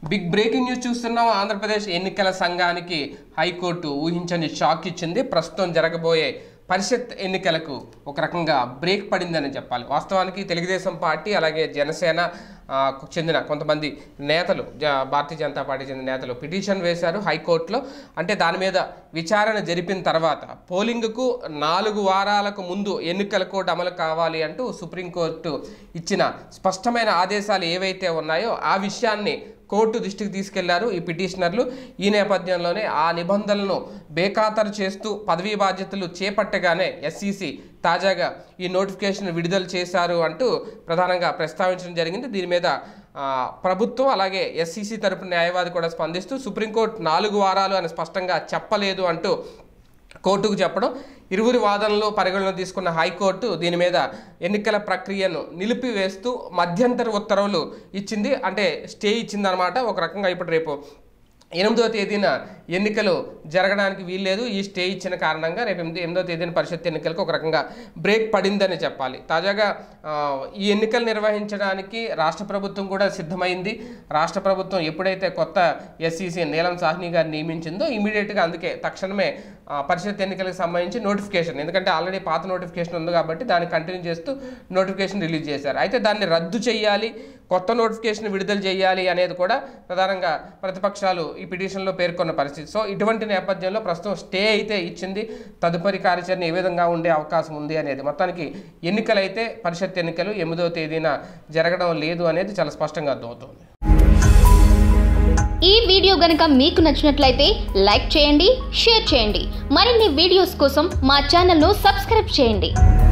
big breaking news చూస్తున్నాం ఆంధ్రప్రదేశ్ ఎన్నికల సంఘానికి హైకోర్టు ఊహించని షాక్ ఇచ్చింది ప్రస్తుతం జరగబోయే పరిషత్ ఎన్నికలకు ఒక రకంగా బ్రేక్ పడిందని చెప్పాలి వాస్తవానికి తెలుగుదేశం పార్టీ అలాగే జనసేన ఆ, కు చెందిన కొంతమంది నేతలు జ- భారతీయ జనతా పార్టీ చెందిన నేతలు పిటిషన్ వేశారు హైకోర్టులో అంటే దాని మీద విచారణ జరిపిన తర్వాత పోలింగ్కు నాలుగు వారాలకు ముందు ఎన్నికల కోడ్ అమలు కావాలి అంటూ సుప్రీంకోర్టు ఇచ్చిన స్పష్టమైన ఆదేశాలు ఏవైతే ఉన్నాయో ఆ విషయాన్ని కోర్టు దృష్టికి తీసుకెళ్లారు ఈ పిటిషనర్లు ఈ నేపథ్యంలోనే ఆ నిబంధనలను బేఖాతరు చేస్తూ పదవీ బాధ్యతలు చేపట్టగానే ఎస్సీసీ తాజాగా ఈ నోటిఫికేషన్ విడుదల చేశారు అంటూ ప్రధానంగా ప్రస్తావించడం జరిగింది దీని మీద ఆ, ప్రభుత్వం అలాగే ఎస్సీసీ తరపు న్యాయవాది కూడా స్పందిస్తూ సుప్రీంకోర్టు నాలుగు వారాలు అని స్పష్టంగా చెప్పలేదు అంటూ కోర్టుకు చెప్పడం ఇరువురి వాదనలు పరిగణలో తీసుకున్న హైకోర్టు దీని మీద ఎన్నికల ప్రక్రియను నిలిపివేస్తూ మధ్యంతర ఉత్తర్వులు ఇచ్చింది అంటే స్టే ఇచ్చిందనమాట ఒక రకంగా ఇప్పుడు రేపు ఎనిమిదవ తేదీన ఎన్నికలు జరగడానికి వీల్లేదు ఈ స్టే ఇచ్చిన కారణంగా రేపు ఎనిమిది ఎనిమిదవ తేదీన పరిషత్ ఎన్నికలకు ఒక రకంగా బ్రేక్ పడిందని చెప్పాలి తాజాగా ఆ, ఈ ఎన్నికలు నిర్వహించడానికి రాష్ట్ర ప్రభుత్వం కూడా సిద్ధమైంది రాష్ట్ర ప్రభుత్వం ఎప్పుడైతే కొత్త ఎస్సీసీ నీలం సాహ్ని గారిని నియమించిందో ఇమీడియట్గా అందుకే తక్షణమే ఆ, పరిషత్ ఎన్నికలకు సంబంధించి నోటిఫికేషన్ ఎందుకంటే ఆల్రెడీ పాత నోటిఫికేషన్ ఉంది కాబట్టి దాన్ని కంటిన్యూ చేస్తూ నోటిఫికేషన్ రిలీజ్ చేశారు అయితే దాన్ని రద్దు చేయాలి కొత్త నోటిఫికేషన్ విడుదల చేయాలి అనేది కూడా ప్రధానంగా ప్రతిపక్షాలు ఈ పిటిషన్లో పేర్కొన్న పరిస్థితి సో ఇటువంటి నేపథ్యంలో ప్రస్తుతం స్టే అయితే ఇచ్చింది తదుపరి కార్యాచరణ ఏ విధంగా ఉండే అవకాశం ఉంది అనేది మొత్తానికి ఎన్నికలు అయితే పరిషత్ ఎన్నికలు ఎనిమిదవ తేదీన జరగడం లేదు అనేది చాలా స్పష్టంగా అర్థమవుతోంది ఈ వీడియో గనుక మీకు నచ్చినట్లయితే లైక్ చేయండి షేర్ చేయండి మరిన్ని వీడియోస్ కోసం మా ఛానల్ను సబ్స్క్రైబ్ చేయండి